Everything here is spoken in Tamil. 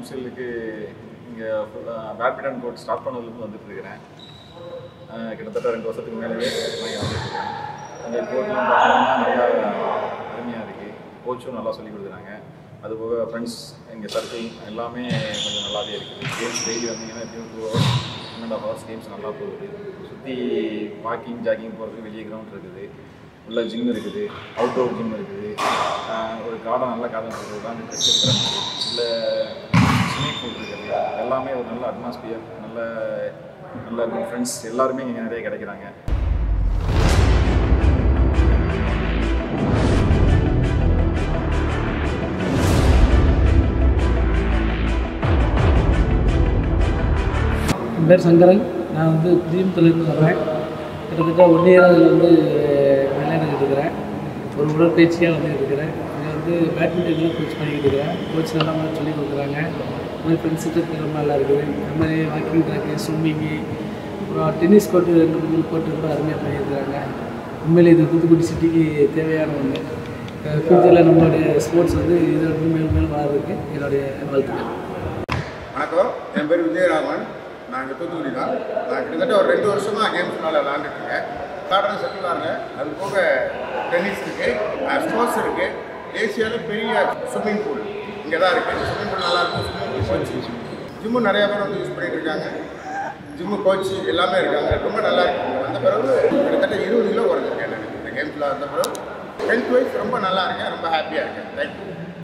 கேம்ஸ்களுக்கு இங்கே பேட்மிண்டன் கோர்ட் ஸ்டார்ட் பண்ணதுலேருந்து வந்துட்டு இருக்கிறேன் அஹ் கிட்டத்தட்ட ரெண்டு வருஷத்துக்கு மேலேயே நான் இங்க வந்துட்டு இருக்கேன் அந்த கோர்ட்லாம் பார்த்தோம்னா நல்லா அருமையாக இருக்குது கோச்சும் நல்லா சொல்லி கொடுக்குறாங்க அதுபோக ஃப்ரெண்ட்ஸ் எங்கள் சர்க்கிள் எல்லாமே கொஞ்சம் நல்லாவே இருக்குது கேம்ஸ் டெய்லி வந்தீங்கன்னா எப்படியும் two hours one and half hours games நல்லா போகுது சுற்றி வாக்கிங் ஜாகிங் போகிறதுக்கு வெளியே கிரவுண்ட் இருக்குது உள்ள ஜிம் இருக்குது அவுட்டோர் ஜிம் இருக்குது ஆஹ் ஒரு கார்டன் நல்ல கார்டன் இருக்குது தான் ட்ரெஸ் இருக்கிற மாதிரி இல்லை ஸ்விம்மிங் பூல் இருக்குது எல்லாமே ஒரு நல்ல அட்மாஸ்பியர் நல்ல நல்ல ஃப்ரெண்ட்ஸ் எல்லாருமே இங்கே நிறைய கிடைக்கிறாங்க என் பேர் சங்கரன் நான் வந்து புதியம்புத்தூர்லேருந்து வர்றேன் கிட்டத்தட்ட ஒன் இயர் அதில் வந்து விளையாடிட்டு இருக்கிறேன் ஒரு உடற்பயிற்சியாக வந்து இருக்கிறேன் இங்கே வந்து பேட்மிண்டன்லாம் கோச் பண்ணிக்கிட்டு இருக்கிறேன் கோச் நல்லா மாதிரி சொல்லி கொடுக்குறாங்க இந்த மாதிரி ஃப்ரெண்ட்ஸுக்கு ரொம்ப நல்லா இருக்குது இந்த மாதிரி வாக்கிங் ட்ராக்கு ஸ்விம்மிங்கு அப்புறம் டென்னிஸ் கோர்ட்டு ரெண்டு மூணு கோர்ட்டு கூட அருமையாக பண்ணியிருக்கிறாங்க உண்மையிலே இது தூத்துக்குடி சிட்டிக்கு தேவையான ஒன்று ஃப்யூச்சரில் நம்மளுடைய ஸ்போர்ட்ஸ் வந்து இதோட மேலும் மேலும் வளர்றதுக்கு என்னுடைய வாழ்த்துக்கள் வணக்கம் என் பேர் விஜயராமன் நான் இங்கே தூத்துக்குடி தான் நான் கிட்டத்தட்ட ஒரு ரெண்டு வருஷமாக கேம்ஸ் நல்லா விளாண்டுட்டு இருக்கேன் கார்டன் செட்டில் ஆகிறேன் அது போக டென்னிஸ் இருக்குது ஸ்போர்ட்ஸ் இருக்குது ஏசியாவில் பெரிய ஸ்விம்மிங் பூல் இங்கே தான் இருக்குது ஸ்விம்மிங் பூல் நல்லா இருக்கும் ஸ்விம்மிங் பூல் கோச் ஜிம்மு நிறையா பேர் வந்து யூஸ் பண்ணிட்டு இருக்காங்க ஜிம்மு கோச் எல்லாமே இருக்காங்க ரொம்ப நல்லா இருக்கு அந்த பிறகு கிட்டத்தட்ட இருபது கிலோ குறைஞ்சிருக்கேன் நான் இந்த கேம்ஸில் வந்த பிறகு ஹெல்த் வைஸ் ரொம்ப நல்லா இருக்கேன் ரொம்ப ஹாப்பியாக இருக்கேன் தேங்க்யூ